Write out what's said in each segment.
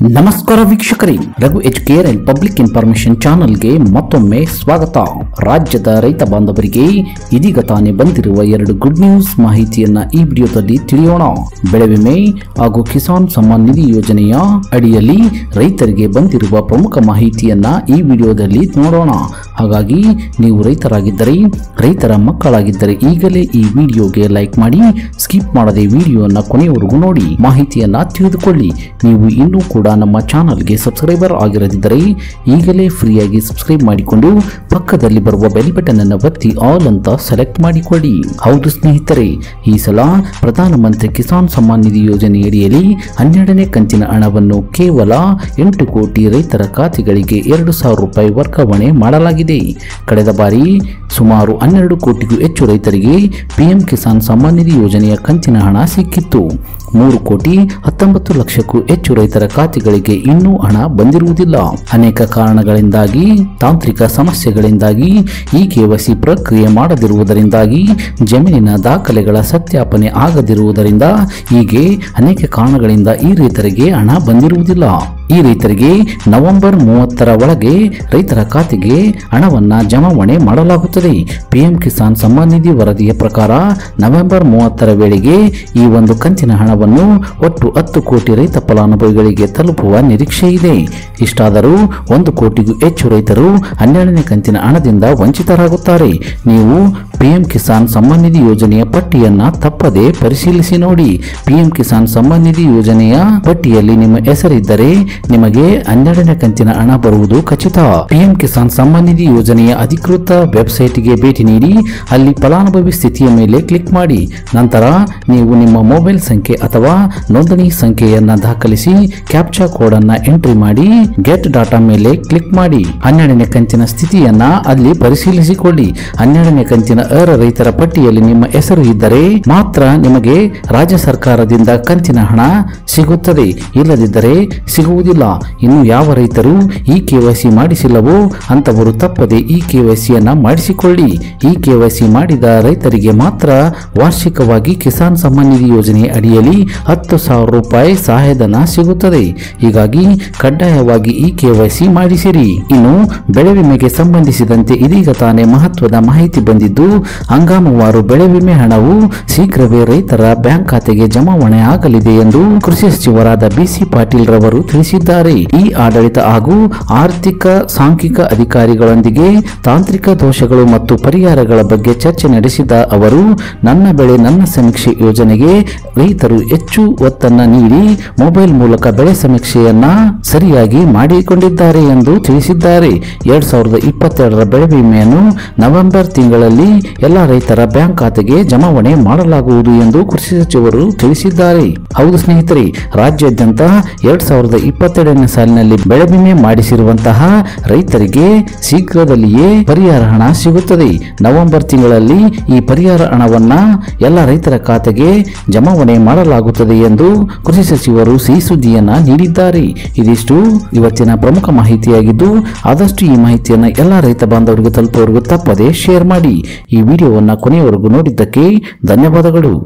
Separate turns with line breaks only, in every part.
ನಮಸ್ಕಾರ ವೀಕ್ಷಕರೇ Raghu Educare and public information ಚಾನಲ್ಗೆ ಮತ್ತೊಮ್ಮೆ ಸ್ವಾಗತ ರಾಜ್ಯದ ರೈತ ಬಾಂಧವರಿಗೆ ಇದೀಗ ತಾನೇ ಬಂದಿರುವ ಎರಡು ಗುಡ್ ನ್ಯೂಸ್ ಮಾಹಿತಿಯನ್ನ ಈ ವಿಡಿಯೋದಲ್ಲಿ ತಿಳಿಯೋಣ ಬೆಳೆ ವಿಮೆ ಹಾಗೂ ಕಿಸಾನ್ ಸಮ್ಮಾನ್ ನಿಧಿ ಯೋಜನೆಯ ಅಡಿಯಲ್ಲಿ ರೈತರಿಗೆ ಬಂದಿರುವ ಪ್ರಮುಖ ಮಾಹಿತಿಯನ್ನ ಈ ವಿಡಿಯೋದಲ್ಲಿ ನೋಡೋಣ ಹಾಗಾಗಿ ನೀವು ರೈತರಾಗಿದ್ದರೆ ರೈತರ ಮಕ್ಕಳಾಗಿದ್ದರೆ ಈಗಲೇ ಈ ವಿಡಿಯೋಗೆ ಲೈಕ್ ಮಾಡಿ ಸ್ಕಿಪ್ ಮಾಡದೆ ವಿಡಿಯೋನ ಕೊನೆಯವರೆಗೂ ನೋಡಿ ಮಾಹಿತಿಯನ್ನ ತಿಳಿದುಕೊಳ್ಳಿ ನೀವು ಇನ್ನೂ ಕೂಡ ನಮ್ಮ ಚಾನಲ್ಗೆ ಸಬ್ಸ್ಕ್ರೈಬರ್ ಆಗಿರದಿದ್ದರೆ ಈಗಲೇ ಫ್ರೀಯಾಗಿ ಸಬ್ಸ್ಕ್ರೈಬ್ ಮಾಡಿಕೊಂಡು ಪಕ್ಕದಲ್ಲಿ ಬರುವ ಬೆಲ್ ಬಟನ್ ಅನ್ನು ಒತ್ತಿ ಆಲ್ ಅಂತ ಸೆಲೆಕ್ಟ್ ಮಾಡಿಕೊಳ್ಳಿ ಹೌದು ಸ್ನೇಹಿತರೆ ಈ ಸಲ ಪ್ರಧಾನಮಂತ್ರಿ ಕಿಸಾನ್ ಸಮ್ಮಾನ್ ನಿಧಿ ಯೋಜನೆಯಡಿಯಲ್ಲಿ ಹನ್ನೆರಡನೇ ಕಂತಿನ ಹಣವನ್ನು ಕೇವಲ ಎಂಟು ಕೋಟಿ ರೈತರ ಖಾತೆಗಳಿಗೆ ಎರಡು ಸಾವಿರ ರೂಪಾಯಿ ವರ್ಗಾವಣೆ ಮಾಡಲಾಗಿದೆ ಕಳೆದ ಬಾರಿ ಸುಮಾರು ಹನ್ನೆರಡು ಕೋಟಿಗೂ ಹೆಚ್ಚು ರೈತರಿಗೆ ಪಿಎಂ ಕಿಸಾನ್ ಸಮ್ಮಾನ್ ನಿಧಿ ಯೋಜನೆಯ ಕಂತಿನ ಹಣ ಸಿಕ್ಕಿತ್ತು ಮೂರು ಕೋಟಿ ಹತ್ತೊಂಬತ್ತು ಲಕ್ಷಕ್ಕೂ ಹೆಚ್ಚು ರೈತರ ಖಾತೆಗಳಿಗೆ ಇನ್ನೂ ಹಣ ಬಂದಿರುವುದಿಲ್ಲ ಅನೇಕ ಕಾರಣಗಳಿಂದಾಗಿ ತಾಂತ್ರಿಕ ಸಮಸ್ಯೆಗಳಿಂದಾಗಿ ಈ ಕೆವೈಸಿ ಪ್ರಕ್ರಿಯೆ ಮಾಡದಿರುವುದರಿಂದಾಗಿ ಜಮೀನಿನ ದಾಖಲೆಗಳ ಸತ್ಯಾಪನೆ ಆಗದಿರುವುದರಿಂದ ಹೀಗೆ ಅನೇಕ ಕಾರಣಗಳಿಂದ ಈ ರೈತರಿಗೆ ಹಣ ಬಂದಿರುವುದಿಲ್ಲ ಈ ರೈತರಿಗೆ ನವೆಂಬರ್ ಮೂವತ್ತರ ಒಳಗೆ ರೈತರ ಖಾತೆಗೆ ಹಣವನ್ನ ಜಮಾವಣೆ ಮಾಡಲಾಗುತ್ತದೆ ಪಿಎಂ ಕಿಸಾನ್ ಸಮ್ಮಾನ್ ನಿಧಿ ವರದಿಯ ಪ್ರಕಾರ ನವೆಂಬರ್ ಮೂವತ್ತರ ವೇಳೆಗೆ ಈ ಒಂದು ಕಂತಿನ ಹಣವನ್ನು ಒಟ್ಟು ಹತ್ತು ಕೋಟಿ ರೈತ ಫಲಾನುಭವಿಗಳಿಗೆ ತಲುಪುವ ನಿರೀಕ್ಷೆ ಇದೆ ಇಷ್ಟಾದರೂ ಒಂದು ಕೋಟಿಗೂ ಹೆಚ್ಚು ರೈತರು ಹನ್ನೆರಡನೇ ಕಂತಿನ ಹಣದಿಂದ ವಂಚಿತರಾಗುತ್ತಾರೆ ನೀವು ಪಿಎಂ ಕಿಸಾನ್ ಸಮ್ಮಾನ್ ನಿಧಿ ಯೋಜನೆಯ ಪಟ್ಟಿಯನ್ನ ತಪ್ಪದೆ ಪರಿಶೀಲಿಸಿ ನೋಡಿ ಪಿಎಂ ಕಿಸಾನ್ ಸಮ್ಮಾನ್ ನಿಧಿ ಯೋಜನೆಯ ಪಟ್ಟಿಯಲ್ಲಿ ನಿಮ್ಮ ಹೆಸರಿದ್ದರೆ ನಿಮಗೆ ಹನ್ನೆರಡನೇ ಕಂತಿನ ಹಣ ಬರುವುದು ಖಚಿತ ಪಿಎಂ ಕಿಸಾನ್ ಸಮ್ಮಾನ್ ನಿಧಿ ಯೋಜನೆಯ ಅಧಿಕೃತ ವೆಬ್ಸೈಟ್ಗೆ ಭೇಟಿ ನೀಡಿ ಅಲ್ಲಿ ಫಲಾನುಭವಿ ಸ್ಥಿತಿಯ ಮೇಲೆ ಕ್ಲಿಕ್ ಮಾಡಿ ನಂತರ ನೀವು ನಿಮ್ಮ ಮೊಬೈಲ್ ಸಂಖ್ಯೆ ಅಥವಾ ನೋಂದಣಿ ಸಂಖ್ಯೆಯನ್ನ ದಾಖಲಿಸಿ ಕ್ಯಾಪ್ಚಾ ಕೋಡ್ ಅನ್ನ ಎಂಟ್ರಿ ಮಾಡಿ ಗೆಟ್ ಡಾಟಾ ಮೇಲೆ ಕ್ಲಿಕ್ ಮಾಡಿ ಹನ್ನೆರಡನೇ ಕಂತಿನ ಸ್ಥಿತಿಯನ್ನ ಅಲ್ಲಿ ಪರಿಶೀಲಿಸಿಕೊಳ್ಳಿ ಹನ್ನೆರಡನೇ ಕಂತಿನ ಅರ್ಹ ರೈತರ ಪಟ್ಟಿಯಲ್ಲಿ ನಿಮ್ಮ ಹೆಸರು ಇದ್ದರೆ ಮಾತ್ರ ನಿಮಗೆ ರಾಜ್ಯ ಸರ್ಕಾರದಿಂದ ಕಂತಿನ ಹಣ ಸಿಗುತ್ತದೆ ಇಲ್ಲದಿದ್ದರೆ ಸಿಗುವುದಿಲ್ಲ ಇನ್ನು ಯಾವ ರೈತರು ಈ ಕೆವೈಸಿ ಮಾಡಿಸಿಲ್ಲವೋ ಅಂತವರು ತಪ್ಪದೆ ಈ ಕೆವೈಸಿಯನ್ನ ಮಾಡಿಸಿಕೊಳ್ಳಿ ಈ ಕೆವೈಸಿ ಮಾಡಿದ ರೈತರಿಗೆ ಮಾತ್ರ ವಾರ್ಷಿಕವಾಗಿ ಕಿಸಾನ್ ಸಮ್ಮಾನ್ ನಿಧಿ ಯೋಜನೆ ಅಡಿಯಲ್ಲಿ ಹತ್ತು ಸಾವಿರ ರೂಪಾಯಿ ಸಹಾಯಧನ ಸಿಗುತ್ತದೆ ಹೀಗಾಗಿ ಕಡ್ಡಾಯವಾಗಿ ಈ ಕೆವೈಸಿ ಮಾಡಿಸಿರಿ ಇನ್ನು ಬೆಳೆ ವಿಮೆಗೆ ಸಂಬಂಧಿಸಿದಂತೆ ಇದೀಗ ತಾನೇ ಮಹತ್ವದ ಮಾಹಿತಿ ಬಂದಿದ್ದು ಹಂಗಾಮುವಾರು ಬೆಳೆ ವಿಮೆ ಹಣವು ಶೀಘ್ರವೇ ರೈತರ ಬ್ಯಾಂಕ್ ಖಾತೆಗೆ ಜಮಾವಣೆ ಆಗಲಿದೆ ಎಂದು ಕೃಷಿ ಸಚಿವರಾದ ಬಿಸಿ ಪಾಟೀಲ್ ರವರು ತಿಳಿಸಿದ್ದಾರೆ ಈ ಆಡಳಿತ ಹಾಗೂ ಆರ್ಥಿಕ ಸಾಂಖ್ಯಿಕ ಅಧಿಕಾರಿಗಳೊಂದಿಗೆ ತಾಂತ್ರಿಕ ದೋಷಗಳು ಮತ್ತು ಪರಿಹಾರಗಳ ಬಗ್ಗೆ ಚರ್ಚೆ ನಡೆಸಿದ ಅವರು ನನ್ನ ಬೆಳೆ ನನ್ನ ಸಮೀಕ್ಷೆ ಯೋಜನೆಗೆ ರೈತರು ಹೆಚ್ಚು ಒತ್ತನ್ನ ನೀಡಿ ಮೊಬೈಲ್ ಮೂಲಕ ಬೆಳೆ ಸಮೀಕ್ಷೆಯನ್ನ ಸರಿಯಾಗಿ ಮಾಡಿಕೊಂಡಿದ್ದಾರೆ ಎಂದು ತಿಳಿಸಿದ್ದಾರೆ ಎರಡ್ ಸಾವಿರದ ಇಪ್ಪತ್ತೆರಡರ ಬೆಳೆ ವಿಮೆಯನ್ನು ನವೆಂಬರ್ ತಿಂಗಳಲ್ಲಿ ಎಲ್ಲ ರೈತರ ಬ್ಯಾಂಕ್ ಖಾತೆಗೆ ಜಮಾವಣೆ ಮಾಡಲಾಗುವುದು ಎಂದು ಕೃಷಿ ಸಚಿವರು ತಿಳಿಸಿದ್ದಾರೆ ಹೌದು ಸ್ನೇಹಿತರೆ ರಾಜ್ಯಾದ್ಯಂತ ಎರಡ್ ಸಾವಿರದ ಇಪ್ಪತ್ತೆರಡನೇ ಸಾಲಿನಲ್ಲಿ ಬೆಳೆ ವಿಮೆ ಮಾಡಿಸಿರುವಂತಹ ರೈತರಿಗೆ ಶೀಘ್ರದಲ್ಲಿಯೇ ಪರಿಹಾರ ಹಣ ಸಿಗುತ್ತದೆ ನವೆಂಬರ್ ತಿಂಗಳಲ್ಲಿ ಈ ಪರಿಹಾರ ಹಣವನ್ನ ಎಲ್ಲ ರೈತರ ಖಾತೆಗೆ ಜಮಾವಣೆ ಮಾಡಲಾಗುತ್ತದೆ ಎಂದು ಕೃಷಿ ಸಚಿವರು ಸಿಹಿ ಸುದ್ದಿಯನ್ನ ನೀಡಿದ್ದಾರೆ ಇದಿಷ್ಟು ಇವತ್ತಿನ ಪ್ರಮುಖ ಮಾಹಿತಿಯಾಗಿದ್ದು ಆದಷ್ಟು ಈ ಮಾಹಿತಿಯನ್ನ ಎಲ್ಲ ರೈತ ಬಾಂಧವರಿಗೆ ತಲುಪುವವರೆಗೂ ತಪ್ಪದೆ ಶೇರ್ ಮಾಡಿ ಈ ವಿಡಿಯೋವನ್ನ ಕೊನೆಯವರೆಗೂ ನೋಡಿದ್ದಕ್ಕೆ ಧನ್ಯವಾದಗಳು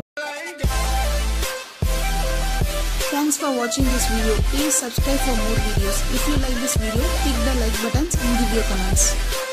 Thanks for watching this video. Please subscribe for more videos. If you like this video, click the like buttons and give your comments.